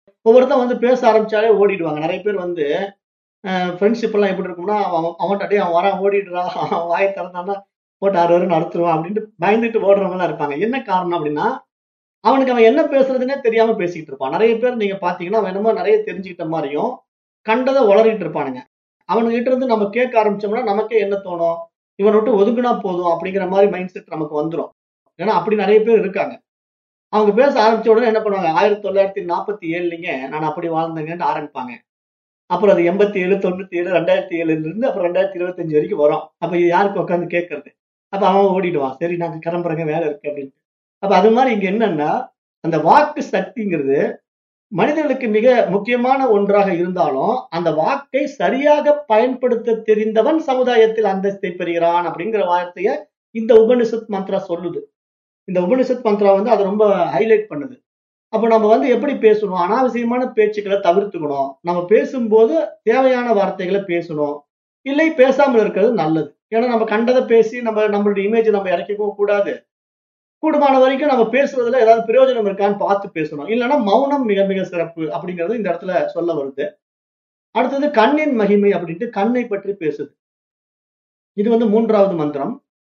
Speaker 1: ஒவ்வொருத்தன் வந்து பேச ஆரம்பிச்சாலே ஓடிடுவாங்க நிறைய பேர் வந்து ஃப்ரெண்ட்ஷிப் எல்லாம் எப்படி இருக்கும்னா அவன் அவன்கிட்ட டேய் அவன் வரான் ஓடிடுறான் அவன் வாயை திறந்தான்னா போட்டு ஆறு வரும் நடத்துருவான் அப்படின்ட்டு பயந்துட்டு ஓடுறவங்கலாம் இருப்பாங்க என்ன காரணம் அப்படின்னா அவனுக்கு அவன் என்ன பேசுறதுன்னே தெரியாம பேசிக்கிட்டு இருப்பான் நிறைய பேர் நீங்க பாத்தீங்கன்னா அவன் என்னமோ நிறைய தெரிஞ்சுக்கிட்ட மாதிரியும் கண்டதை உளறிட்டு இருப்பானுங்க அவனுங்கிட்ட இருந்து நம்ம கேட்க ஆரம்பிச்சோம்னா நமக்கே என்ன தோணும் இவனை விட்டு ஒதுக்குனா போதும் அப்படிங்கிற மாதிரி மைண்ட் செட் நமக்கு வந்துடும் ஏன்னா அப்படி நிறைய பேர் இருக்காங்க அவங்க பேச ஆரம்பிச்ச உடனே என்ன பண்ணுவாங்க ஆயிரத்தி தொள்ளாயிரத்தி நாற்பத்தி ஏழுலீங்க நான் அப்படி வாழ்ந்தேங்கன்னு ஆரம்பிப்பாங்க அப்புறம் அது எண்பத்தி ஏழு தொண்ணூத்தி ஏழு ரெண்டாயிரத்தி ஏழுல இருந்து அப்புறம் ரெண்டாயிரத்தி இருபத்தஞ்சு வரைக்கும் வரும் அப்ப இது யாருக்கு உட்காந்து கேட்கறது அப்ப அவன் ஓடிடுவான் சரி நாங்க கிளம்புறங்க வேலை இருக்கு அப்படின்ட்டு அப்ப அது மாதிரி இங்க என்னன்னா அந்த வாக்கு சக்திங்கிறது மனிதர்களுக்கு மிக முக்கியமான ஒன்றாக இருந்தாலும் அந்த வாக்கை சரியாக பயன்படுத்த தெரிந்தவன் சமுதாயத்தில் அந்தஸ்தை பெறுகிறான் அப்படிங்கிற வார்த்தையை இந்த உபனிஷத் மந்த்ரா சொல்லுது இந்த உபனிஷத் மந்த்ரா வந்து அதை ரொம்ப ஹைலைட் பண்ணுது அப்ப நம்ம வந்து எப்படி பேசணும் அனாவசியமான பேச்சுக்களை தவிர்த்துக்கணும் நம்ம பேசும்போது தேவையான வார்த்தைகளை பேசணும் இல்லை பேசாமல் இருக்கிறது நல்லது ஏன்னா நம்ம கண்டதை பேசி நம்ம நம்மளுடைய இமேஜ் நம்ம இறக்கவும் கூடாது கூடுமான வரைக்கும் நம்ம பேசுறதுல ஏதாவது பிரயோஜனம் இருக்கான்னு பார்த்து பேசணும் இல்லைன்னா மௌனம் மிக மிக சிறப்பு அப்படிங்கிறது இந்த இடத்துல சொல்ல வருது அடுத்தது கண்ணின் மகிமை அப்படின்ட்டு கண்ணை பற்றி பேசுது இது வந்து மூன்றாவது மந்திரம்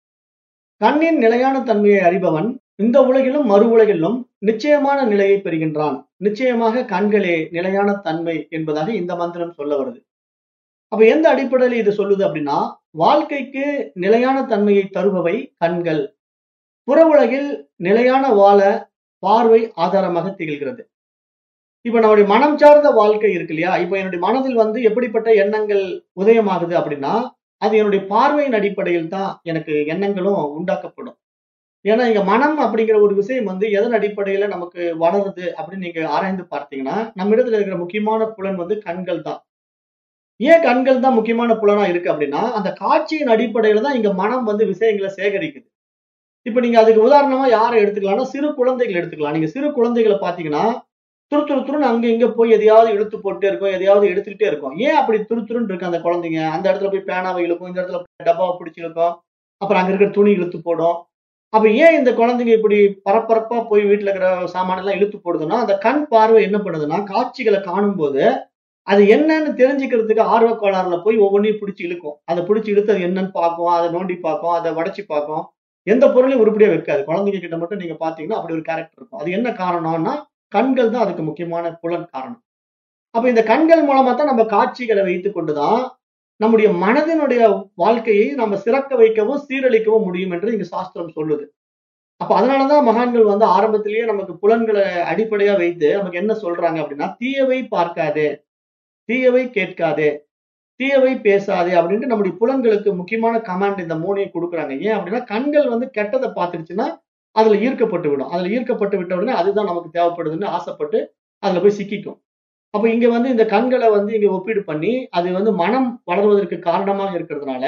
Speaker 1: கண்ணின் நிலையான தன்மையை அறிபவன் இந்த உலகிலும் மறு உலகிலும் நிச்சயமான நிலையை பெறுகின்றான் நிச்சயமாக கண்களே நிலையான தன்மை என்பதாக இந்த மந்திரம் சொல்ல வருது அப்ப எந்த அடிப்படையில் இது சொல்லுது அப்படின்னா வாழ்க்கைக்கு நிலையான தன்மையை தருபவை கண்கள் புற உலகில் நிலையான வாழ பார்வை ஆதாரமாக திகழ்கிறது இப்ப நம்முடைய மனம் சார்ந்த வாழ்க்கை இருக்கு இல்லையா இப்ப என்னுடைய மனதில் வந்து எப்படிப்பட்ட எண்ணங்கள் உதயமாகுது அப்படின்னா அது என்னுடைய பார்வையின் அடிப்படையில் தான் எனக்கு எண்ணங்களும் உண்டாக்கப்படும் ஏன்னா இங்க மனம் அப்படிங்கிற ஒரு விஷயம் வந்து எதன் அடிப்படையில நமக்கு வளருது அப்படின்னு நீங்க ஆராய்ந்து பார்த்தீங்கன்னா நம்ம இடத்துல இருக்கிற முக்கியமான புலன் வந்து கண்கள் தான் ஏன் கண்கள் தான் முக்கியமான புலனா இருக்கு அப்படின்னா அந்த காட்சியின் அடிப்படையில தான் இங்க மனம் வந்து விஷயங்களை சேகரிக்குது இப்ப நீங்க அதுக்கு உதாரணமா யாரை எடுத்துக்கலாம்னா சிறு குழந்தைகள் எடுத்துக்கலாம் நீங்க சிறு குழந்தைகளை பாத்தீங்கன்னா துரு துரு துருன்னு அங்க இங்க போய் எதையாவது இழுத்து போட்டே இருக்கும் எதையாவது எடுத்துக்கிட்டே இருக்கும் ஏன் அப்படி துரு துருன்னு இருக்கு அந்த குழந்தைங்க அந்த இடத்துல போய் பேனாவை இழுக்கும் இந்த இடத்துல டப்பாவை பிடிச்சி இழுக்கும் அப்புறம் அங்க இருக்கிற துணி இழுத்து போடும் அப்ப ஏன் இந்த குழந்தைங்க இப்படி பரபரப்பா போய் வீட்டுல இருக்கிற சாமான எல்லாம் இழுத்து போடுதுன்னா அந்த கண் பார்வை என்ன பண்ணுதுன்னா காட்சிகளை காணும் போது அது என்னன்னு தெரிஞ்சுக்கிறதுக்கு ஆர்வ கோளாறுல போய் ஒவ்வொன்றையும் பிடிச்சி இழுக்கும் அதை பிடிச்சி இழுத்து அது என்னன்னு பார்க்கும் அதை நோண்டி பார்க்கும் அதை வடைச்சு பார்க்கும் எந்த பொருளையும் உருப்படியா வைக்காது குழந்தைங்க கிட்ட மட்டும் நீங்க பாத்தீங்கன்னா அப்படி ஒரு கேரக்டர் இருக்கும் அது என்ன காரணம்னா கண்கள் தான் அதுக்கு முக்கியமான புலன் காரணம் அப்ப இந்த கண்கள் மூலமா தான் நம்ம காட்சிகளை வைத்து கொண்டுதான் நம்முடைய மனதினுடைய வாழ்க்கையை நம்ம சிறக்க வைக்கவும் சீரழிக்கவும் முடியும் என்று இங்க சாஸ்திரம் சொல்லுது அப்ப அதனாலதான் மகான்கள் வந்து ஆரம்பத்திலேயே நமக்கு புலன்களை அடிப்படையா வைத்து நமக்கு என்ன சொல்றாங்க அப்படின்னா தீயவை பார்க்காதே தீயவை கேட்காதே தீயவை பேசாதே அப்படின்ட்டு நம்முடைய புலன்களுக்கு முக்கியமான கமாண்ட் இந்த மூணையும் கொடுக்குறாங்க ஏன் அப்படின்னா கண்கள் வந்து கெட்டதை பார்த்துருச்சுன்னா அதுல ஈர்க்கப்பட்டு விடும் அதுல ஈர்க்கப்பட்டு விட்ட உடனே அதுதான் நமக்கு தேவைப்படுதுன்னு ஆசைப்பட்டு அதுல போய் சிக்கிக்கும் அப்ப இங்க வந்து இந்த கண்களை வந்து இங்க ஒப்பீடு பண்ணி அது வந்து மனம் வளர்வதற்கு காரணமாக இருக்கிறதுனால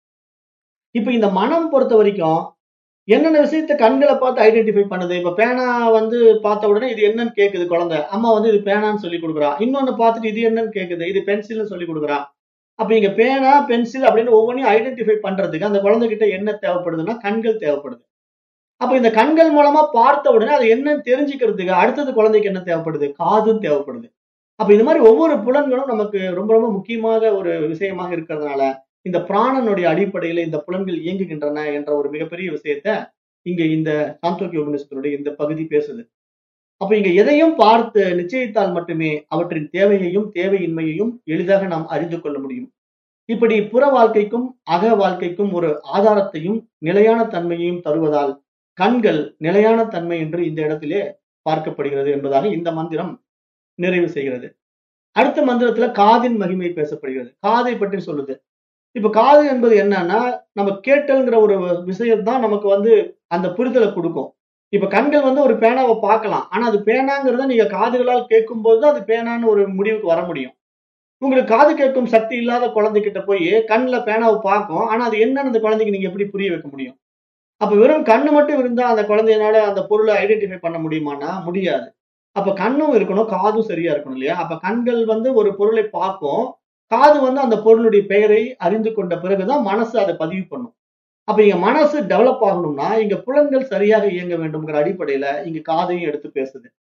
Speaker 1: இப்ப இந்த மனம் பொறுத்த வரைக்கும் என்னென்ன விஷயத்த கண்களை பார்த்து ஐடென்டிஃபை பண்ணுது இப்ப பேனா வந்து பார்த்த உடனே இது என்னன்னு கேக்குது குழந்தை அம்மா வந்து இது பேனான்னு சொல்லி கொடுக்குறா இன்னொன்னு பார்த்துட்டு இது என்னன்னு கேக்குது இது பென்சில்னு சொல்லி கொடுக்குறா அப்ப இங்க பேனா பென்சில் அப்படின்னு ஒவ்வொன்றையும் ஐடென்டிஃபை பண்றதுக்கு அந்த குழந்தைகிட்ட என்ன தேவைப்படுதுன்னா கண்கள் தேவைப்படுது அப்ப இந்த கண்கள் மூலமா பார்த்த உடனே அது என்னன்னு தெரிஞ்சுக்கிறதுக்கு அடுத்தது குழந்தைக்கு என்ன தேவைப்படுது காதும் தேவைப்படுது அப்ப இந்த மாதிரி ஒவ்வொரு புலன்களும் நமக்கு ரொம்ப ரொம்ப முக்கியமாக ஒரு விஷயமாக இருக்கிறதுனால இந்த பிராணனுடைய அடிப்படையில இந்த புலன்கள் இயங்குகின்றன என்ற ஒரு மிகப்பெரிய விஷயத்த இங்க இந்த சாந்தோக்கிய உபநிஷத்தினுடைய இந்த பகுதி பேசுது அப்ப இங்க எதையும் பார்த்து நிச்சயித்தால் மட்டுமே அவற்றின் தேவையையும் தேவையின்மையையும் எளிதாக நாம் அறிந்து கொள்ள முடியும் இப்படி புற வாழ்க்கைக்கும் அக வாழ்க்கைக்கும் ஒரு ஆதாரத்தையும் நிலையான தன்மையையும் தருவதால் கண்கள் நிலையான தன்மை என்று இந்த இடத்திலே பார்க்கப்படுகிறது என்பதாக இந்த மந்திரம் நிறைவு செய்கிறது அடுத்த மந்திரத்துல காதின் மகிமை பேசப்படுகிறது காதை பற்றி சொல்லுது இப்ப காது என்பது என்னன்னா நம்ம கேட்டல்ங்கிற ஒரு விஷயம் தான் நமக்கு வந்து அந்த புரிதலை கொடுக்கும் இப்ப கண்கள் வந்து ஒரு பேனாவை பார்க்கலாம் ஆனா அது பேனாங்கிறத நீங்க காதுகளால் கேட்கும் போது அது பேனான்னு ஒரு முடிவுக்கு வர முடியும் உங்களுக்கு காது கேட்கும் சக்தி இல்லாத குழந்தைகிட்ட போய் கண்ணில் பேனாவை பார்க்கும் ஆனா அது என்னன்னு அந்த குழந்தைக்கு நீங்க எப்படி புரிய வைக்க முடியும் அப்ப வெறும் கண்ணு மட்டும் இருந்தா அந்த குழந்தையனால அந்த பொருளை ஐடென்டிஃபை பண்ண முடியுமானா முடியாது அப்ப கண்ணும் இருக்கணும் காதும் சரியா இருக்கணும் இல்லையா அப்ப கண்கள் வந்து ஒரு பொருளை பார்க்கும் காது வந்து அந்த பொருளுடைய பெயரை அறிந்து கொண்ட பிறகுதான் மனசு அதை பதிவு பண்ணும் அப்ப இங்க மனசு டெவலப் ஆகணும்னா இங்க புலன்கள் சரியாக இயங்க வேண்டும்ங்கிற அடிப்படையில இங்க காதையும் எடுத்து பேசுது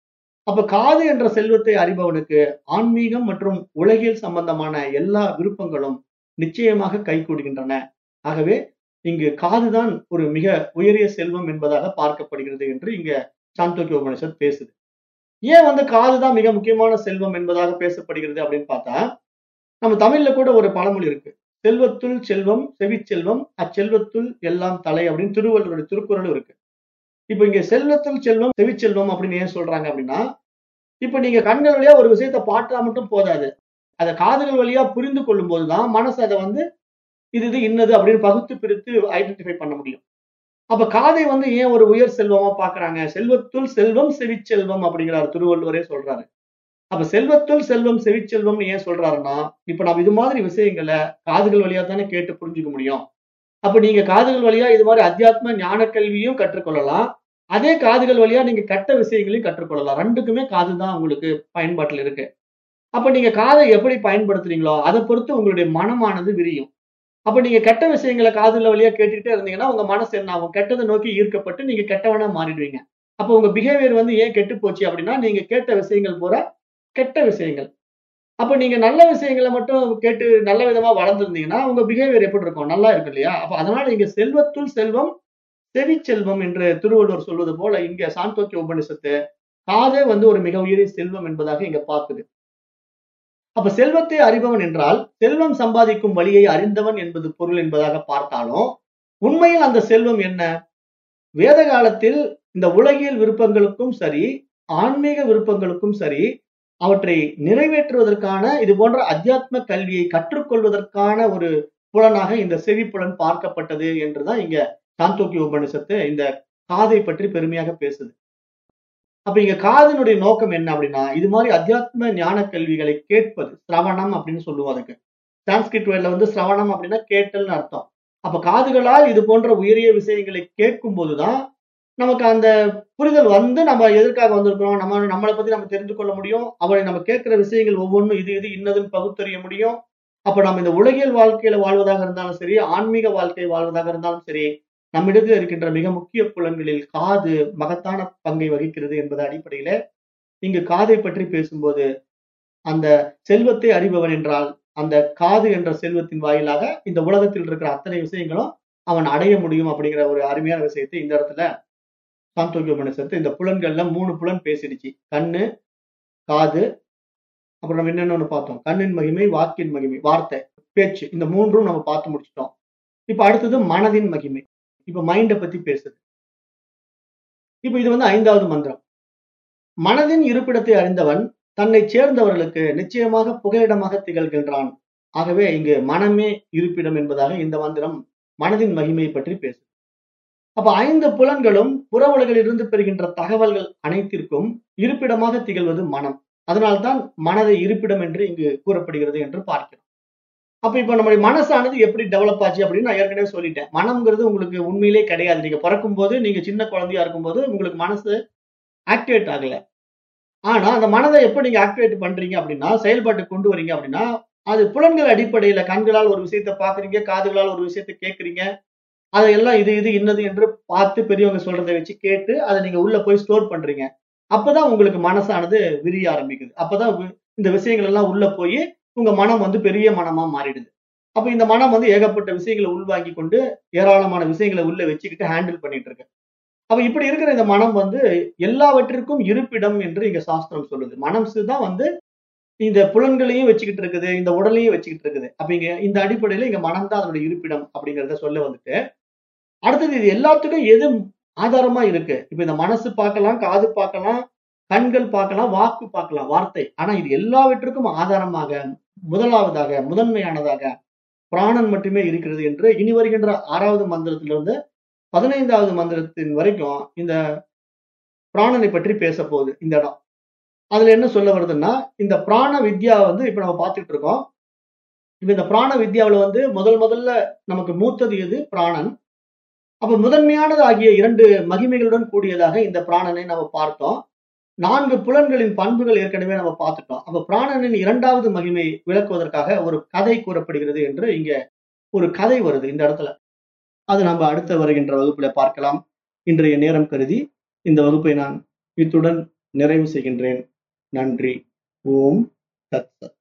Speaker 1: அப்ப காது என்ற செல்வத்தை அறிபவனுக்கு ஆன்மீகம் மற்றும் உலகியல் சம்பந்தமான எல்லா விருப்பங்களும் நிச்சயமாக கைகூடுகின்றன ஆகவே இங்கு காதுதான் ஒரு மிக உயரிய செல்வம் என்பதாக பார்க்கப்படுகிறது என்று இங்க சாந்தோக்கிய உபனிஷத் பேசுது ஏன் வந்து காதுதான் மிக முக்கியமான செல்வம் என்பதாக பேசப்படுகிறது அப்படின்னு பார்த்தா நம்ம தமிழ்ல கூட ஒரு பழமொழி இருக்கு செல்வத்துள் செல்வம் செவிச்செல்வம் அச்செல்வத்துள் எல்லாம் தலை அப்படின்னு திருவள்ளுவருடைய திருக்குறளும் இருக்கு இப்ப இங்க செல்வத்துள் செல்வம் செவிச்செல்வம் அப்படின்னு ஏன் சொல்றாங்க அப்படின்னா இப்ப நீங்க கண்கள் வழியா ஒரு விஷயத்த பார்த்தா மட்டும் போதாது அதை காதுகள் வழியா புரிந்து கொள்ளும் போதுதான் மனசு அதை வந்து இது இது இன்னது அப்படின்னு பகுத்து பிரித்து ஐடென்டிஃபை பண்ண முடியும் அப்ப காதை வந்து ஏன் ஒரு உயர் செல்வமா பாக்குறாங்க செல்வத்துள் செல்வம் செவிச்செல்வம் அப்படிங்கிறார் திருவள்ளுவரே சொல்றாரு அப்ப செல்வத்துள் செல்வம் செவிச்செல்வம்னு ஏன் சொல்றாருன்னா இப்ப நம்ம இது மாதிரி விஷயங்களை காதுகள் வழியா தானே கேட்டு புரிஞ்சுக்க முடியும் அப்ப நீங்க காதுகள் வழியா இது மாதிரி அத்தியாத்ம ஞான கல்வியும் கற்றுக்கொள்ளலாம் அதே காதுகள் வழியா நீங்க கெட்ட விஷயங்களையும் கற்றுக்கொள்ளலாம் ரெண்டுக்குமே காது தான் உங்களுக்கு பயன்பாட்டில் இருக்கு அப்ப நீங்க காதை எப்படி பயன்படுத்துறீங்களோ அதை பொறுத்து உங்களுடைய மனமானது விரியும் அப்ப நீங்க கெட்ட விஷயங்களை காதுல வழியா கேட்டுக்கிட்டே இருந்தீங்கன்னா உங்க மனசு என்ன ஆகும் கெட்டதை நோக்கி ஈர்க்கப்பட்டு நீங்க கெட்டவனா மாறிடுவீங்க அப்போ உங்க பிஹேவியர் வந்து ஏன் கெட்டு போச்சு அப்படின்னா நீங்க கேட்ட விஷயங்கள் பூரா கெட்ட விஷயங்கள் அப்ப நீங்க நல்ல விஷயங்களை மட்டும் கேட்டு நல்ல விதமா வளர்ந்துருந்தீங்கன்னா உங்க பிஹேவியர் எப்படி இருக்கும் நல்லா இருக்கும் இல்லையா அப்ப அதனால இங்க செல்வத்துள் செல்வம் செவி செல்வம் என்று திருவள்ளுவர் சொல்வது போல இங்க சாந்தோக்கிய உபனிஷத்து காதே வந்து ஒரு மிக உயரிய செல்வம் என்பதாக இங்க பார்க்குது அப்ப செல்வத்தை அறிபவன் என்றால் செல்வம் சம்பாதிக்கும் வழியை அறிந்தவன் என்பது பொருள் என்பதாக பார்த்தாலும் உண்மையில் அந்த செல்வம் என்ன வேத காலத்தில் இந்த உலகியல் விருப்பங்களுக்கும் சரி ஆன்மீக விருப்பங்களுக்கும் சரி அவற்றை நிறைவேற்றுவதற்கான இது போன்ற அத்தியாத்ம கல்வியை கற்றுக்கொள்வதற்கான ஒரு புலனாக இந்த செவிப்புலன் பார்க்கப்பட்டது என்றுதான் இங்க சாந்தோக்கிய உபனிஷத்து இந்த காதை பற்றி பெருமையாக பேசுது அப்ப இங்க காதனுடைய நோக்கம் என்ன அப்படின்னா இது மாதிரி அத்தியாத்ம ஞான கல்விகளை கேட்பது சிரவணம் அப்படின்னு சொல்லுவோம் அதுக்கு சான்ஸ்கிரிட் வேர்ல வந்து சிரவணம் அப்படின்னா கேட்டல்னு அர்த்தம் அப்ப காதுகளால் இது போன்ற உயரிய விஷயங்களை கேட்கும் போதுதான் நமக்கு அந்த புரிதல் வந்து நம்ம எதற்காக வந்திருக்கிறோம் நம்ம நம்மளை பத்தி நம்ம தெரிந்து கொள்ள முடியும் அவளை நம்ம கேட்கிற விஷயங்கள் ஒவ்வொன்றும் இது இது இன்னதுன்னு பகுத்தறிய முடியும் அப்ப நம்ம இந்த உலகியல் வாழ்க்கையில வாழ்வதாக இருந்தாலும் சரி ஆன்மீக வாழ்க்கை வாழ்வதாக இருந்தாலும் சரி நம்மிடத்தில் இருக்கின்ற மிக முக்கிய புலன்களில் காது மகத்தான பங்கை வகிக்கிறது என்பது அடிப்படையில இங்கு காதை பற்றி பேசும்போது அந்த செல்வத்தை அறிபவன் என்றால் அந்த காது என்ற செல்வத்தின் வாயிலாக இந்த உலகத்தில் இருக்கிற அத்தனை விஷயங்களும் அவன் அடைய முடியும் அப்படிங்கிற ஒரு அருமையான விஷயத்தை இந்த இடத்துல சாந்தோக்கிய மனுஷத்து இந்த புலன்கள்ல மூணு புலன் பேசிடுச்சு கண்ணு காது அப்புறம் நம்ம என்னென்னு பார்த்தோம் கண்ணின் மகிமை வாக்கின் மகிமை வார்த்தை பேச்சு இந்த மூன்றும் நம்ம பார்த்து முடிச்சிட்டோம் இப்ப அடுத்தது மனதின் மகிமை இப்ப மைண்டை பத்தி பேசுது இப்ப இது வந்து ஐந்தாவது மந்திரம் மனதின் இருப்பிடத்தை அறிந்தவன் தன்னை சேர்ந்தவர்களுக்கு நிச்சயமாக புகலிடமாக திகழ்கின்றான் ஆகவே இங்கு மனமே இருப்பிடம் என்பதாக இந்த மந்திரம் மனதின் மகிமையை பற்றி பேசுது அப்ப ஐந்து புலன்களும் புற உலகிலிருந்து பெறுகின்ற தகவல்கள் அனைத்திற்கும் இருப்பிடமாக திகழ்வது மனம் அதனால்தான் மனதை இருப்பிடம் என்று இங்கு கூறப்படுகிறது என்று பார்க்கிறோம் அப்ப இப்ப நம்முடைய மனசானது எப்படி டெவலப் ஆச்சு அப்படின்னு நான் ஏற்கனவே சொல்லிட்டேன் மனம்ங்கிறது உங்களுக்கு உண்மையிலே கிடையாது நீங்க பிறக்கும் போது நீங்க சின்ன குழந்தையா இருக்கும்போது உங்களுக்கு மனசு ஆக்டிவேட் ஆகல ஆனா அந்த மனதை எப்ப நீங்க ஆக்டிவேட் பண்றீங்க அப்படின்னா செயல்பாட்டு கொண்டு வரீங்க அப்படின்னா அது புலன்கள் அடிப்படையில கண்களால் ஒரு விஷயத்த பாக்குறீங்க காதுகளால் ஒரு விஷயத்த கேட்கறீங்க அதையெல்லாம் இது இது இன்னது என்று பார்த்து பெரியவங்க சொல்றதை வச்சு கேட்டு அதை நீங்க உள்ள போய் ஸ்டோர் பண்றீங்க அப்பதான் உங்களுக்கு மனசானது விரிய ஆரம்பிக்குது அப்பதான் இந்த விஷயங்கள் எல்லாம் உள்ள போய் உங்க மனம் வந்து பெரிய மனமா மாறிடுது அப்ப இந்த மனம் வந்து ஏகப்பட்ட விஷயங்களை உள்வாங்கி கொண்டு ஏராளமான விஷயங்களை உள்ள வச்சுக்கிட்டு ஹேண்டில் பண்ணிட்டு இருக்கு அப்ப இப்படி இருக்கிற இந்த மனம் வந்து எல்லாவற்றிற்கும் இருப்பிடம் என்று இங்க சாஸ்திரம் சொல்லுது மனசு தான் வந்து இந்த புலன்களையும் வச்சுக்கிட்டு இருக்குது இந்த உடலையும் வச்சுக்கிட்டு இருக்குது அப்ப இங்க இந்த அடிப்படையில இங்க மனம் தான் அதனுடைய இருப்பிடம் அப்படிங்கிறத சொல்ல வந்துட்டு அடுத்தது இது எல்லாத்துக்கும் எது ஆதாரமா இருக்கு இப்ப இந்த மனசு பார்க்கலாம் காது பார்க்கலாம் கண்கள் பார்க்கலாம் வாக்கு பார்க்கலாம் வார்த்தை ஆனா இது எல்லாவற்றுக்கும் ஆதாரமாக முதலாவதாக முதன்மையானதாக பிராணன் மட்டுமே இருக்கிறது என்று இனி வருகின்ற ஆறாவது மந்திரத்திலிருந்து பதினைந்தாவது மந்திரத்தின் வரைக்கும் இந்த பிராணனை பற்றி பேச போகுது இந்த இடம் அதுல என்ன சொல்ல வருதுன்னா இந்த பிராண வித்யா வந்து இப்ப நம்ம பார்த்துட்டு இருக்கோம் இப்ப இந்த பிராண வித்யாவில் வந்து முதல் முதல்ல நமக்கு மூத்தது எது பிராணன் அப்ப முதன்மையானது ஆகிய இரண்டு மகிமைகளுடன் கூடியதாக இந்த பிராணனை நம்ம பார்த்தோம் நான்கு புலன்களின் பண்புகள் ஏற்கனவே நம்ம பார்த்துட்டோம் அப்ப பிராணனின் இரண்டாவது மகிமை விளக்குவதற்காக ஒரு கதை கூறப்படுகிறது என்று இங்க ஒரு கதை வருது இந்த இடத்துல அது நம்ம அடுத்த வருகின்ற வகுப்புல பார்க்கலாம் இன்றைய நேரம் கருதி இந்த வகுப்பை நான் இத்துடன் நிறைவு செய்கின்றேன் நன்றி ஓம் தத் சத்